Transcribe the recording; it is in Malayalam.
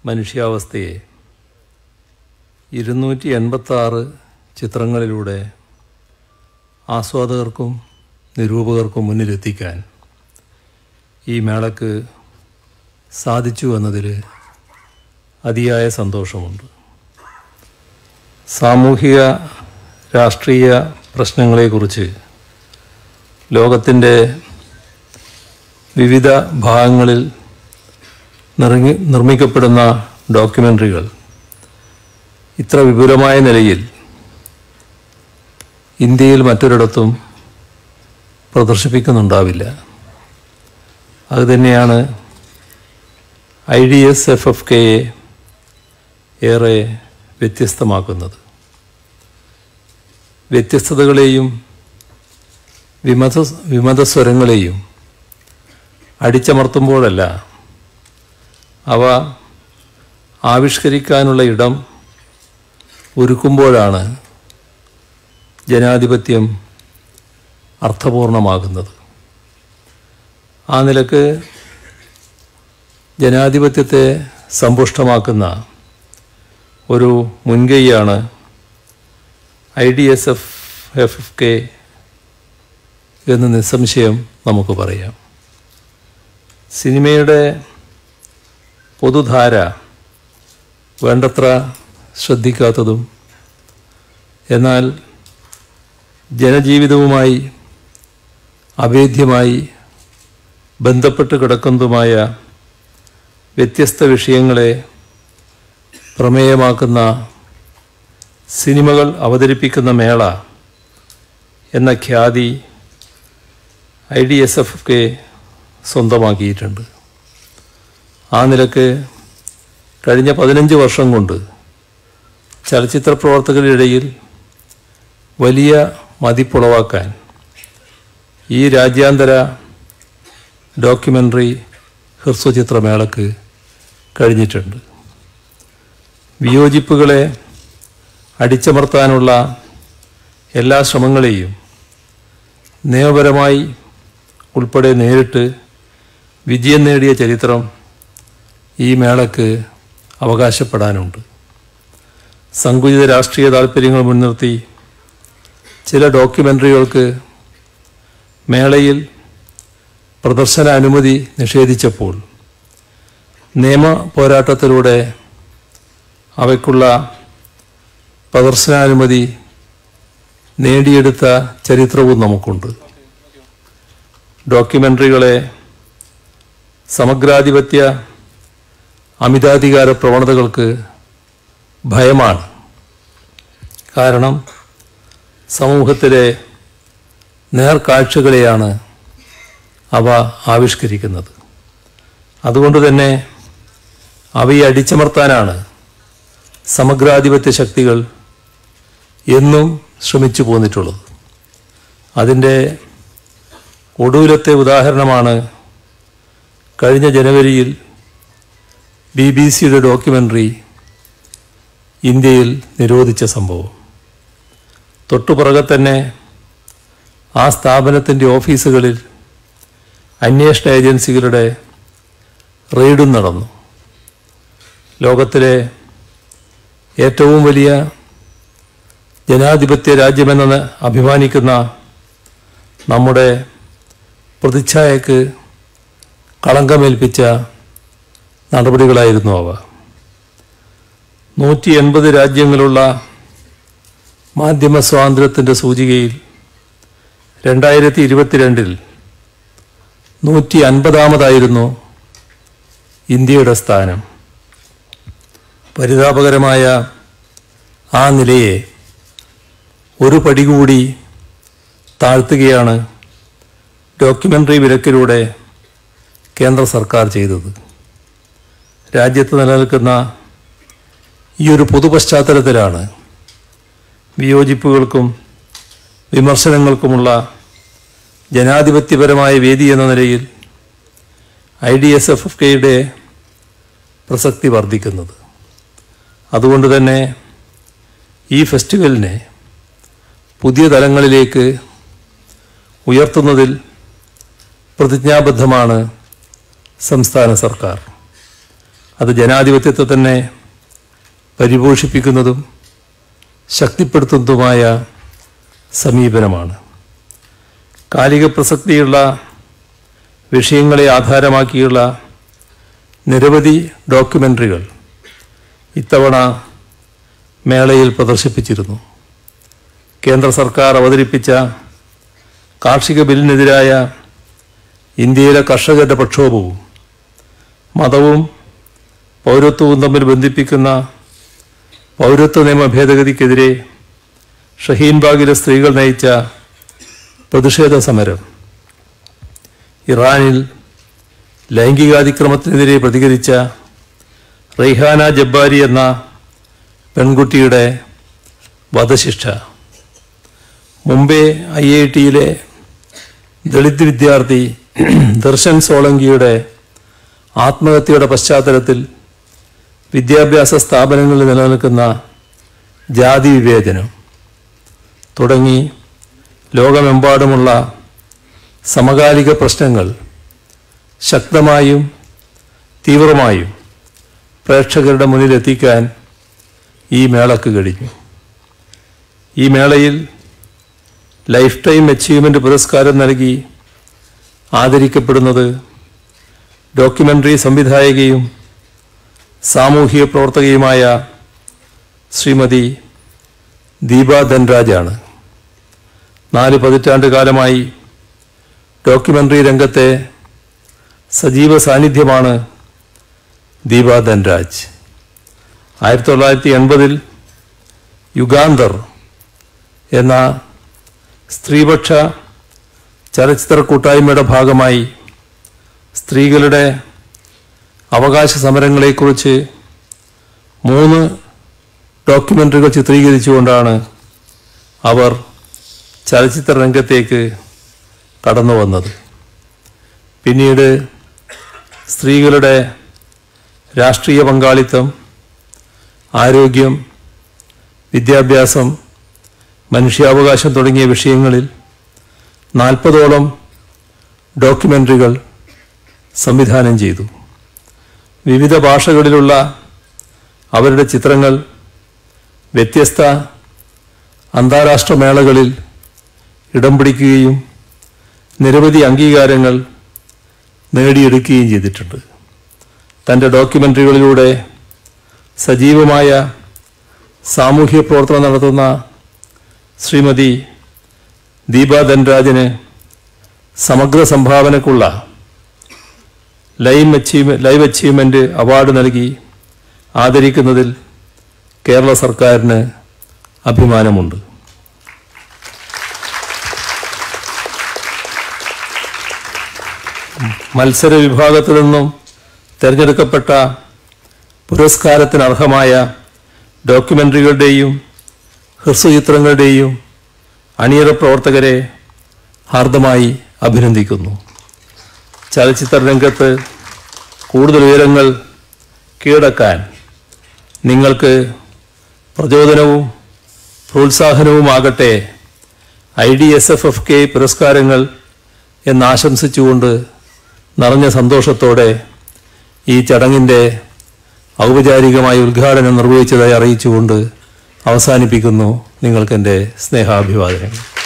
മനുഷ്യാവസ്ഥയെ ഇരുന്നൂറ്റി എൺപത്താറ് ചിത്രങ്ങളിലൂടെ ആസ്വാദകർക്കും നിരൂപകർക്കും മുന്നിലെത്തിക്കാൻ ഈ മേളക്ക് സാധിച്ചു എന്നതിൽ അതിയായ സന്തോഷമുണ്ട് സാമൂഹിക രാഷ്ട്രീയ പ്രശ്നങ്ങളെക്കുറിച്ച് ലോകത്തിൻ്റെ വിവിധ ഭാഗങ്ങളിൽ നിറങ്ങി നിർമ്മിക്കപ്പെടുന്ന ഡോക്യുമെൻ്ററികൾ ഇത്ര വിപുലമായ നിലയിൽ ഇന്ത്യയിൽ മറ്റൊരിടത്തും പ്രദർശിപ്പിക്കുന്നുണ്ടാവില്ല അതുതന്നെയാണ് I D S F F കെയെ ഏറെ വ്യത്യസ്തമാക്കുന്നത് വ്യത്യസ്തതകളെയും വിമത വിമതസ്വരങ്ങളെയും അടിച്ചമർത്തുമ്പോഴല്ല അവ ആവിഷ്കരിക്കാനുള്ള ഇടം ഒരുക്കുമ്പോഴാണ് ജനാധിപത്യം അർത്ഥപൂർണമാകുന്നത് ആ നിലക്ക് ജനാധിപത്യത്തെ സമ്പുഷ്ടമാക്കുന്ന ഒരു മുൻകൈയാണ് I D S F F F K എന്ന് നിസ്സംശയം നമുക്ക് പറയാം സിനിമയുടെ പൊതുധാര വേണ്ടത്ര ശ്രദ്ധിക്കാത്തതും എന്നാൽ ജനജീവിതവുമായി അഭേദ്യമായി ബന്ധപ്പെട്ട് കിടക്കുന്നതുമായ വ്യത്യസ്ത വിഷയങ്ങളെ പ്രമേയമാക്കുന്ന സിനിമകൾ അവതരിപ്പിക്കുന്ന മേള എന്ന ഖ്യാതി I D S F K സ്വന്തമാക്കിയിട്ടുണ്ട് ആ നിലക്ക് കഴിഞ്ഞ പതിനഞ്ച് വർഷം കൊണ്ട് ചലച്ചിത്ര പ്രവർത്തകരുടെ ഇടയിൽ വലിയ മതിപ്പുളവാക്കാൻ ഈ രാജ്യാന്തര ഡോക്യുമെൻ്ററി ഹ്രസ്വചിത്രമേളക്ക് കഴിഞ്ഞിട്ടുണ്ട് വിയോജിപ്പുകളെ അടിച്ചമർത്താനുള്ള എല്ലാ ശ്രമങ്ങളെയും നിയമപരമായി ഉൾപ്പെടെ നേരിട്ട് വിജയം നേടിയ ചരിത്രം ഈ മേളക്ക് അവകാശപ്പെടാനുണ്ട് സങ്കുചിത രാഷ്ട്രീയ താല്പര്യങ്ങൾ മുൻനിർത്തി ചില ഡോക്യുമെൻ്ററികൾക്ക് മേളയിൽ പ്രദർശന അനുമതി നിഷേധിച്ചപ്പോൾ നിയമ പോരാട്ടത്തിലൂടെ അവയ്ക്കുള്ള പ്രദർശനാനുമതി നേടിയെടുത്ത ചരിത്രവും നമുക്കുണ്ട് ഡോക്യുമെൻ്ററികളെ സമഗ്രാധിപത്യ അമിതാധികാര പ്രവണതകൾക്ക് ഭയമാണ് കാരണം സമൂഹത്തിലെ നേർക്കാഴ്ചകളെയാണ് അവ ആവിഷ്കരിക്കുന്നത് അതുകൊണ്ട് തന്നെ അവയെ അടിച്ചമർത്താനാണ് സമഗ്രാധിപത്യ ശക്തികൾ എന്നും ശ്രമിച്ചു പോന്നിട്ടുള്ളത് അതിൻ്റെ ഒടുവിലത്തെ ഉദാഹരണമാണ് കഴിഞ്ഞ ജനുവരിയിൽ ബി ബി സിയുടെ ഡോക്യുമെൻ്ററി ഇന്ത്യയിൽ നിരോധിച്ച സംഭവം തൊട്ടുപുറകെ തന്നെ ആ സ്ഥാപനത്തിൻ്റെ ഓഫീസുകളിൽ അന്വേഷണ ഏജൻസികളുടെ റെയ്ഡും നടന്നു ലോകത്തിലെ ഏറ്റവും വലിയ ജനാധിപത്യ രാജ്യമെന്ന് അഭിമാനിക്കുന്ന നമ്മുടെ പ്രതിച്ഛായക്ക് കളങ്കമേൽപ്പിച്ച നടപടികളായിരുന്നു അവ നൂറ്റി എൺപത് രാജ്യങ്ങളുള്ള മാധ്യമ സ്വാതന്ത്ര്യത്തിൻ്റെ സൂചികയിൽ രണ്ടായിരത്തി ഇരുപത്തിരണ്ടിൽ നൂറ്റി അൻപതാമതായിരുന്നു ഇന്ത്യയുടെ സ്ഥാനം പരിതാപകരമായ ആ നിലയെ ഒരു പടി കൂടി താഴ്ത്തുകയാണ് ഡോക്യുമെൻ്ററി വിലക്കിലൂടെ കേന്ദ്ര സർക്കാർ ചെയ്തത് രാജ്യത്ത് നിലനിൽക്കുന്ന ഈ ഒരു പൊതു പശ്ചാത്തലത്തിലാണ് വിയോജിപ്പുകൾക്കും വിമർശനങ്ങൾക്കുമുള്ള ജനാധിപത്യപരമായ വേദി എന്ന നിലയിൽ I D S F F കെയുടെ പ്രസക്തി വർദ്ധിക്കുന്നത് അതുകൊണ്ട് തന്നെ ഈ ഫെസ്റ്റിവലിനെ പുതിയ തലങ്ങളിലേക്ക് ഉയർത്തുന്നതിൽ പ്രതിജ്ഞാബദ്ധമാണ് സംസ്ഥാന സർക്കാർ അത് ജനാധിപത്യത്തെ തന്നെ പരിപോഷിപ്പിക്കുന്നതും ശക്തിപ്പെടുത്തുന്നതുമായ സമീപനമാണ് കാലിക പ്രസക്തിയുള്ള വിഷയങ്ങളെ ആധാരമാക്കിയുള്ള നിരവധി ഡോക്യുമെൻ്ററികൾ ഇത്തവണ മേളയിൽ പ്രദർശിപ്പിച്ചിരുന്നു കേന്ദ്ര സർക്കാർ അവതരിപ്പിച്ച കാർഷിക ബില്ലിനെതിരായ ഇന്ത്യയിലെ കർഷകരുടെ പ്രക്ഷോഭവും മതവും പൗരത്വവും തമ്മിൽ ബന്ധിപ്പിക്കുന്ന പൗരത്വ നിയമ ഭേദഗതിക്കെതിരെ ഷഹീൻബാഗിലെ സ്ത്രീകൾ നയിച്ച പ്രതിഷേധ സമരം ഇറാനിൽ ലൈംഗികാതിക്രമത്തിനെതിരെ പ്രതികരിച്ച റെയ്ഹാന ജബ്ബാരി എന്ന പെൺകുട്ടിയുടെ വധശിക്ഷ മുംബൈ ഐ ഐ ടിയിലെ ദളിത് വിദ്യാർത്ഥി ദർശൻ സോളങ്കിയുടെ ആത്മഹത്യയുടെ പശ്ചാത്തലത്തിൽ വിദ്യാഭ്യാസ സ്ഥാപനങ്ങളിൽ നിലനിൽക്കുന്ന ജാതി വിവേചനം തുടങ്ങി ലോകമെമ്പാടുമുള്ള സമകാലിക പ്രശ്നങ്ങൾ ശക്തമായും തീവ്രമായും പ്രേക്ഷകരുടെ മുന്നിലെത്തിക്കാൻ ഈ മേളക്ക് കഴിഞ്ഞു ഈ മേളയിൽ ലൈഫ് ടൈം അച്ചീവ്മെൻ്റ് പുരസ്കാരം നൽകി ആദരിക്കപ്പെടുന്നത് ഡോക്യുമെൻ്ററി സംവിധായകയും സാമൂഹിക പ്രവർത്തകയുമായ ശ്രീമതി ദീപ ധൻരാജാണ് നാല് പതിറ്റാണ്ട് കാലമായി ഡോക്യുമെൻ്ററി രംഗത്തെ സജീവ സാന്നിധ്യമാണ് ദീപ ധൻരാജ് ആയിരത്തി തൊള്ളായിരത്തി എൺപതിൽ യുഗാന്തർ എന്ന സ്ത്രീപക്ഷ ചലച്ചിത്ര കൂട്ടായ്മയുടെ ഭാഗമായി സ്ത്രീകളുടെ അവകാശ സമരങ്ങളെക്കുറിച്ച് മൂന്ന് ഡോക്യുമെൻ്ററികൾ ചിത്രീകരിച്ചുകൊണ്ടാണ് അവർ ചലച്ചിത്ര രംഗത്തേക്ക് കടന്നു വന്നത് പിന്നീട് സ്ത്രീകളുടെ രാഷ്ട്രീയ പങ്കാളിത്തം ആരോഗ്യം വിദ്യാഭ്യാസം മനുഷ്യാവകാശം തുടങ്ങിയ വിഷയങ്ങളിൽ നാൽപ്പതോളം ഡോക്യുമെൻ്ററികൾ സംവിധാനം ചെയ്തു വിവിധ ഭാഷകളിലുള്ള അവരുടെ ചിത്രങ്ങൾ വ്യത്യസ്ത അന്താരാഷ്ട്ര മേളകളിൽ ഇടം പിടിക്കുകയും നിരവധി അംഗീകാരങ്ങൾ നേടിയെടുക്കുകയും ചെയ്തിട്ടുണ്ട് തൻ്റെ ഡോക്യുമെൻ്ററികളിലൂടെ സജീവമായ സാമൂഹ്യ പ്രവർത്തനം നടത്തുന്ന ശ്രീമതി ദീപ ധൻരാജന് സമഗ്ര സംഭാവനക്കുള്ള live achieve live achievement award നൽകി ആദരിക്കുന്നതിൽ കേരള സർക്കാരിന് അഭിമാനമുണ്ട് മത്സര വിഭാഗത്തിൽ നിന്നും തിരഞ്ഞെടുക്കപ്പെട്ട പുരസ്കാരത്തിന് അർഹമായ ഡോക്യുമെൻ്ററികളുടെയും ഹ്രസ്വചിത്രങ്ങളുടെയും അണിയറ പ്രവർത്തകരെ ഹാർദമായി അഭിനന്ദിക്കുന്നു ചലച്ചിത്ര രംഗത്ത് കൂടുതൽ ഉയരങ്ങൾ കീഴടക്കാൻ നിങ്ങൾക്ക് പ്രചോദനവും പ്രോത്സാഹനവുമാകട്ടെ I D S F F K പുരസ്കാരങ്ങൾ എന്നാശംസിച്ചുകൊണ്ട് നിറഞ്ഞ സന്തോഷത്തോടെ ഈ ചടങ്ങിൻ്റെ ഔപചാരികമായ ഉദ്ഘാടനം നിർവഹിച്ചതായി അറിയിച്ചുകൊണ്ട് അവസാനിപ്പിക്കുന്നു നിങ്ങൾക്കെൻ്റെ സ്നേഹാഭിവാദനങ്ങൾ